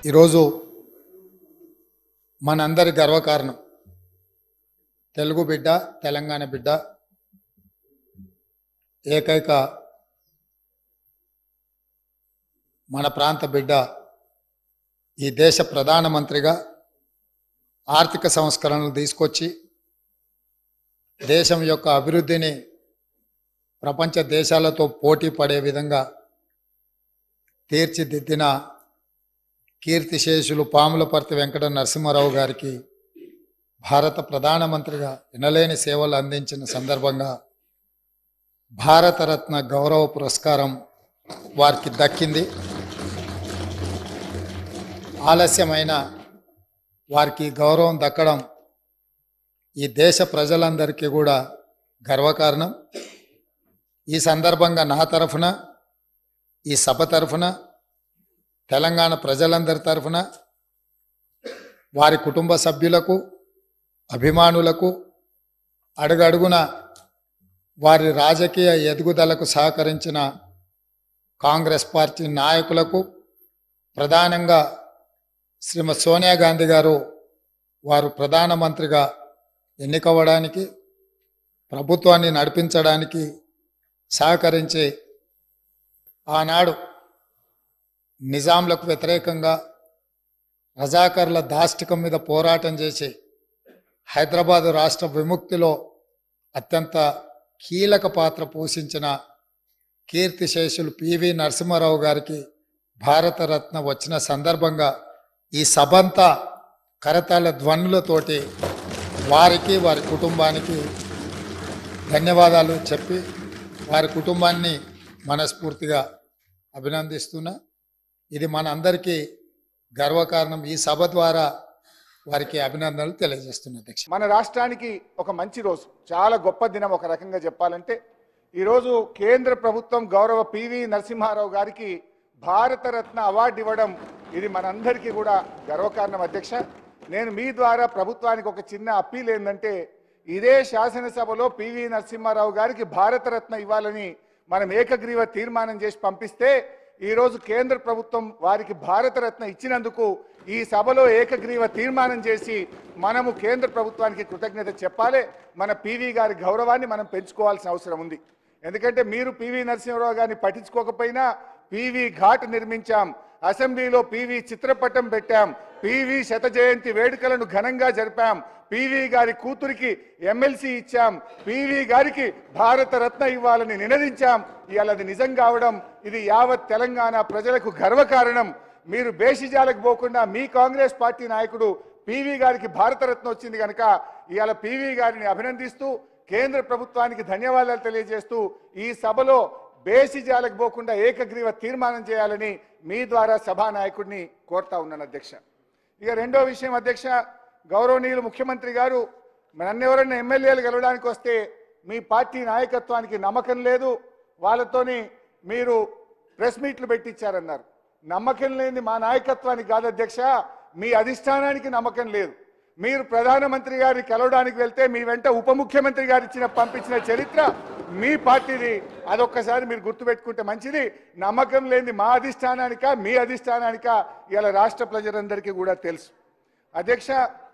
ఈరోజు మనందరి గర్వకారణం తెలుగు బిడ్డ తెలంగాణ బిడ్డ ఏకైక మన ప్రాంత బిడ్డ ఈ దేశ ప్రధానమంత్రిగా ఆర్థిక సంస్కరణలు తీసుకొచ్చి దేశం యొక్క అభివృద్ధిని ప్రపంచ దేశాలతో పోటీ పడే విధంగా తీర్చిదిద్దిన కీర్తిశేషులు పాములపర్తి వెంకట నరసింహారావు గారికి భారత ప్రధానమంత్రిగా వినలేని సేవలు అందించిన సందర్భంగా భారతరత్న గౌరవ పురస్కారం వారికి దక్కింది ఆలస్యమైన వారికి గౌరవం దక్కడం ఈ దేశ ప్రజలందరికీ కూడా గర్వకారణం ఈ సందర్భంగా నా తరఫున ఈ సభ తరఫున తెలంగాణ ప్రజలందరి తరఫున వారి కుటుంబ సభ్యులకు అభిమానులకు అడుగడుగున వారి రాజకీయ ఎదుగుదలకు సహకరించిన కాంగ్రెస్ పార్టీ నాయకులకు ప్రధానంగా శ్రీమతి సోనియా గాంధీ గారు వారు ప్రధానమంత్రిగా ఎన్నికవ్వడానికి ప్రభుత్వాన్ని నడిపించడానికి సహకరించి ఆనాడు నిజాంలకు వ్యతిరేకంగా రజాకర్ల దాష్టికం మీద పోరాటం చేసి హైదరాబాదు రాష్ట్ర విముక్తిలో అత్యంత కీలక పాత్ర పోషించిన కీర్తిశేషులు పివి నరసింహారావు గారికి భారతరత్న వచ్చిన సందర్భంగా ఈ సభంతా కరతాళ ధ్వనులతోటి వారికి వారి కుటుంబానికి ధన్యవాదాలు చెప్పి వారి కుటుంబాన్ని మనస్ఫూర్తిగా అభినందిస్తున్నా ఇది మన అందరికీ గర్వకారణం ఈ సభ ద్వారా వారికి అభినందనలు తెలియజేస్తున్నా అధ్యక్ష మన రాష్ట్రానికి ఒక మంచి రోజు చాలా గొప్ప దినం ఒక రకంగా చెప్పాలంటే ఈరోజు కేంద్ర ప్రభుత్వం గౌరవ పివి నరసింహారావు గారికి భారతరత్న అవార్డు ఇవ్వడం ఇది మనందరికీ కూడా గర్వకారణం అధ్యక్ష నేను మీ ద్వారా ప్రభుత్వానికి ఒక చిన్న అప్పీల్ ఏంటంటే ఇదే శాసనసభలో పివి నరసింహారావు గారికి భారతరత్న ఇవ్వాలని మనం ఏకగ్రీవ తీర్మానం చేసి పంపిస్తే ఈరోజు కేంద్ర ప్రభుత్వం వారికి భారతరత్న ఇచ్చినందుకు ఈ సభలో ఏకగ్రీవ తీర్మానం చేసి మనము కేంద్ర ప్రభుత్వానికి కృతజ్ఞత చెప్పాలి మన పివి గారి గౌరవాన్ని మనం పెంచుకోవాల్సిన అవసరం ఉంది ఎందుకంటే మీరు పివి నరసింహారావు గారిని పట్టించుకోకపోయినా పివి ఘాట్ నిర్మించాం అసెంబ్లీలో పివి చిత్రపటం పెట్టాం పివి శత జయంతి వేడుకలను ఘనంగా జరిపాం పివి గారి కూతురికి ఎమ్మెల్సీ ఇచ్చాం పివి గారికి భారత రత్న ఇవ్వాలని నినదించాం ఇవాళ అది నిజం కావడం ఇది యావత్ తెలంగాణ ప్రజలకు గర్వకారణం మీరు బేషిజాలకు పోకుండా మీ కాంగ్రెస్ పార్టీ నాయకుడు పివి గారికి భారతరత్న వచ్చింది కనుక ఇవాళ పివి గారిని అభినందిస్తూ కేంద్ర ప్రభుత్వానికి ధన్యవాదాలు తెలియజేస్తూ ఈ సభలో బేసిజాలకు పోకుండా ఏకగ్రీవ తీర్మానం చేయాలని మీ ద్వారా సభానాయకుడిని కోరుతా ఉన్నాను అధ్యక్ష ఇక రెండో విషయం అధ్యక్ష గౌరవనీయులు ముఖ్యమంత్రి గారు నన్నెవరన్నా ఎమ్మెల్యేలు గెలవడానికి వస్తే మీ పార్టీ నాయకత్వానికి నమ్మకం లేదు వాళ్ళతోని మీరు ప్రెస్ మీట్లు పెట్టించారన్నారు నమ్మకం లేని మా నాయకత్వానికి కాదు అధ్యక్ష మీ అధిష్టానానికి నమ్మకం లేదు మీరు ప్రధానమంత్రి గారిని కలవడానికి వెళ్తే మీ వెంట ఉప ముఖ్యమంత్రి గారు ఇచ్చిన పంపించిన చరిత్ర మీ పార్టీది అదొక్కసారి మీరు గుర్తుపెట్టుకుంటే మంచిది నమ్మకం లేని మా అధిష్టానానిక మీ అధిష్టానానిక ఇలా రాష్ట్ర ప్రజలందరికీ కూడా తెలుసు అధ్యక్ష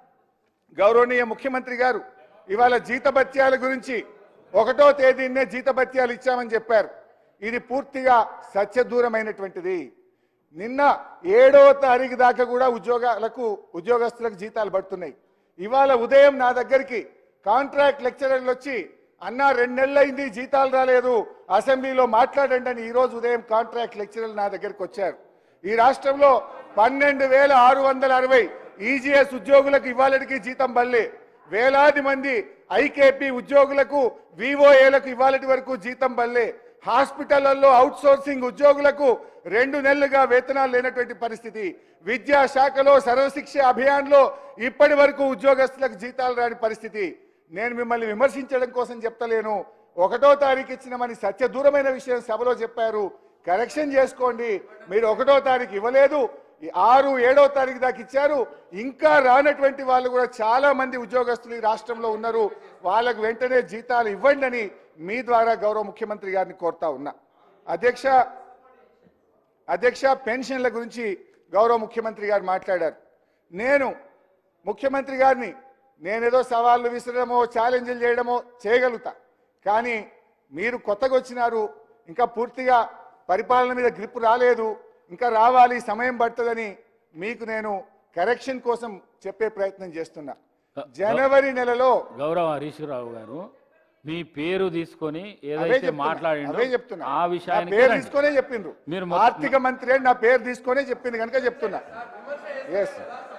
గౌరవనీయ ముఖ్యమంత్రి గారు ఇవాళ జీతభత్యాల గురించి ఒకటో తేదీనే జీతభత్యాలు ఇచ్చామని చెప్పారు ఇది పూర్తిగా సత్యదూరమైనటువంటిది నిన్న ఏడో తారీఖు దాకా కూడా ఉద్యోగాలకు ఉద్యోగస్తులకు జీతాలు పడుతున్నాయి ఇవాళ ఉదయం నా దగ్గరికి కాంట్రాక్ట్ లెక్చరర్లు వచ్చి అన్న రెండు నెలలు అయింది జీతాలు రాలేదు అసెంబ్లీలో మాట్లాడండి అని ఈ రోజు ఉదయం కాంట్రాక్ట్ లెక్చరర్లు నా దగ్గరికి వచ్చారు ఈ రాష్ట్రంలో పన్నెండు వేల ఆరు వందల అరవై ఈజీఎస్ ఉద్యోగులకు ఇవాళకి జీతం బల్లే వేలాది మంది ఐకేపీ ఉద్యోగులకు వివోఏలకు ఇవాళటి వరకు జీతం బల్లే హాస్పిటళ్లలో అవుట్ సోర్సింగ్ ఉద్యోగులకు రెండు నెలలుగా వేతనాలు లేనటువంటి పరిస్థితి విద్యా శాఖలో సర్వశిక్ష అభియాన్లో ఇప్పటి వరకు ఉద్యోగస్తులకు జీతాలు రాని పరిస్థితి నేను మిమ్మల్ని విమర్శించడం కోసం చెప్తలేను ఒకటో తారీఖు ఇచ్చినమని సత్య దూరమైన విషయం సభలో చెప్పారు కరెక్షన్ చేసుకోండి మీరు ఒకటో తారీఖు ఇవ్వలేదు ఈ ఆరు ఏడో తారీఖు దాకా ఇచ్చారు ఇంకా రానటువంటి వాళ్ళు కూడా చాలా మంది ఉద్యోగస్తులు ఈ రాష్ట్రంలో ఉన్నారు వాళ్ళకు వెంటనే జీతాలు ఇవ్వండి అని మీ ద్వారా గౌరవ ముఖ్యమంత్రి గారిని కోరుతా ఉన్నా అధ్యక్ష అధ్యక్ష పెన్షన్ల గురించి గౌరవ ముఖ్యమంత్రి గారు మాట్లాడారు నేను ముఖ్యమంత్రి గారిని నేనేదో సవాళ్ళు విసరడమో ఛాలెంజ్లు చేయడమో చేయగలుగుతా కానీ మీరు కొత్తగా వచ్చినారు ఇంకా పూర్తిగా పరిపాలన మీద గ్రిప్ రాలేదు ఇంకా రావాలి సమయం పడుతుందని మీకు నేను కరెక్షన్ కోసం చెప్పే ప్రయత్నం చేస్తున్నా జనవరి నెలలో గౌరవ హరీష్ రావు గారు మీ పేరు తీసుకొని అవే ఏదైతే చెప్తున్నా, మాట్లాడిండో అవే చెప్తున్నా ఆ నా విషయానికి పేరు రండి. తీసుకొనే చెప్పిండ్రు మీరు మొత్తం- ఆర్థిక మంత్రి అని నా పేరు తీసుకొనే చెప్పింది కనుక చెప్తున్నా ఎస్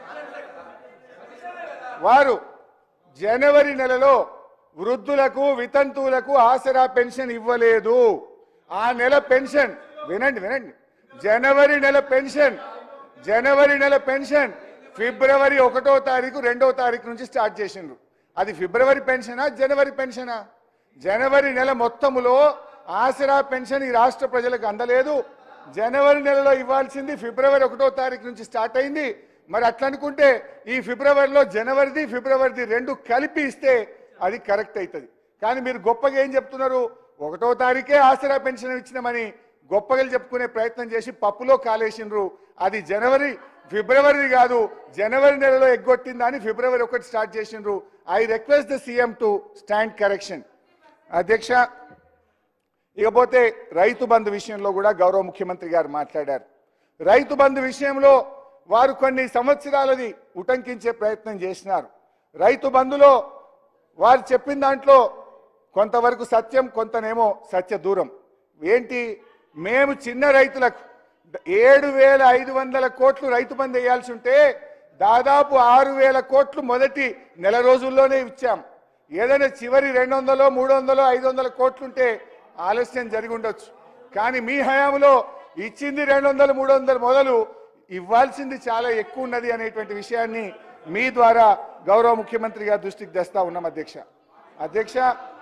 వారు జనవరి నెలలో వృద్ధులకు వితంతువులకు ఆసరా పెన్షన్ ఇవ్వలేదు ఆ నెల పెన్షన్ వినండి వినండి జనవరి నెల పెన్షన్ జనవరి నెల పెన్షన్ ఫిబ్రవరి ఒకటో తారీఖు రెండో తారీఖు నుంచి స్టార్ట్ చేసిండ్రు అది ఫిబ్రవరి పెన్షనా జనవరి పెన్షనా జనవరి నెల మొత్తములో ఆసరా పెన్షన్ ఈ రాష్ట్ర ప్రజలకు అందలేదు జనవరి నెలలో ఇవ్వాల్సింది ఫిబ్రవరి ఒకటో తారీఖు నుంచి స్టార్ట్ అయింది మరి అట్లా అనుకుంటే ఈ ఫిబ్రవరిలో జనవరిది ఫిబ్రవరిది రెండు కలిపి ఇస్తే అది కరెక్ట్ అవుతుంది కానీ మీరు గొప్పగా ఏం చెప్తున్నారు ఒకటో తారీఖే ఆసరా పెన్షన్ ఇచ్చినామని గొప్పగా చెప్పుకునే ప్రయత్నం చేసి పప్పులో కాలేసిండ్రు అది జనవరి ఫిబ్రవరి కాదు జనవరి నెలలో ఎగ్గొట్టిందని ఫిబ్రవరి ఒకటి స్టార్ట్ చేసిండ్రు I request the CM to stand correction అధ్యక్ష ఇకపోతే రైతు బంధు విషయంలో కూడా గౌరవ ముఖ్యమంత్రి గారు మాట్లాడారు రైతు బంధు విషయంలో వారు కొన్ని సంవత్సరాలది ఉటంకించే ప్రయత్నం చేసినారు రైతు బంధులో వారు చెప్పిన దాంట్లో కొంతవరకు సత్యం కొంతనేమో సత్య దూరం ఏంటి మేము చిన్న రైతులకు ఏడు వేల ఐదు వందల కోట్లు రైతు బంధు వేయాల్సి ఉంటే దాదాపు ఆరు వేల కోట్లు మొదటి నెల రోజుల్లోనే ఇచ్చాం ఏదైనా చివరి రెండు వందలో మూడు వందలో ఐదు వందల కోట్లుంటే ఆలస్యం జరిగి ఉండొచ్చు కానీ మీ హయాంలో ఇచ్చింది రెండు వందలు మూడు వందలు మొదలు ఇవ్వాల్సింది చాలా ఎక్కువ ఉన్నది అనేటువంటి విషయాన్ని మీ ద్వారా గౌరవ ముఖ్యమంత్రి గారి దృష్టికి తెస్తా ఉన్నాం అధ్యక్ష అధ్యక్ష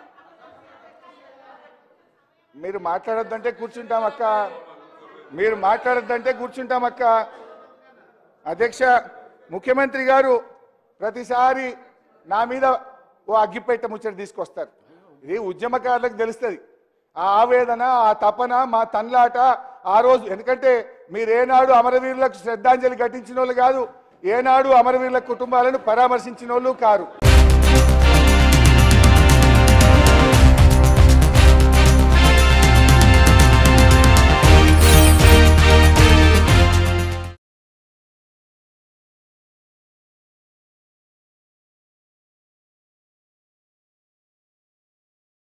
మీరు మాట్లాడొద్దంటే కూర్చుంటాం అక్క మీరు మాట్లాడొద్దంటే కూర్చుంటాం అక్క అధ్యక్ష ముఖ్యమంత్రి గారు ప్రతిసారి నా మీద ఓ అగ్గిపెట్ట ముచ్చట తీసుకొస్తారు ఇది ఉద్యమకారులకు తెలుస్తుంది ఆ ఆవేదన ఆ తపన మా తన్లాట ఆ రోజు ఎందుకంటే మీరు ఏనాడు అమరవీరులకు శ్రద్ధాంజలి ఘటించిన వాళ్ళు కాదు ఏనాడు అమరవీరుల కుటుంబాలను పరామర్శించిన వాళ్ళు కారు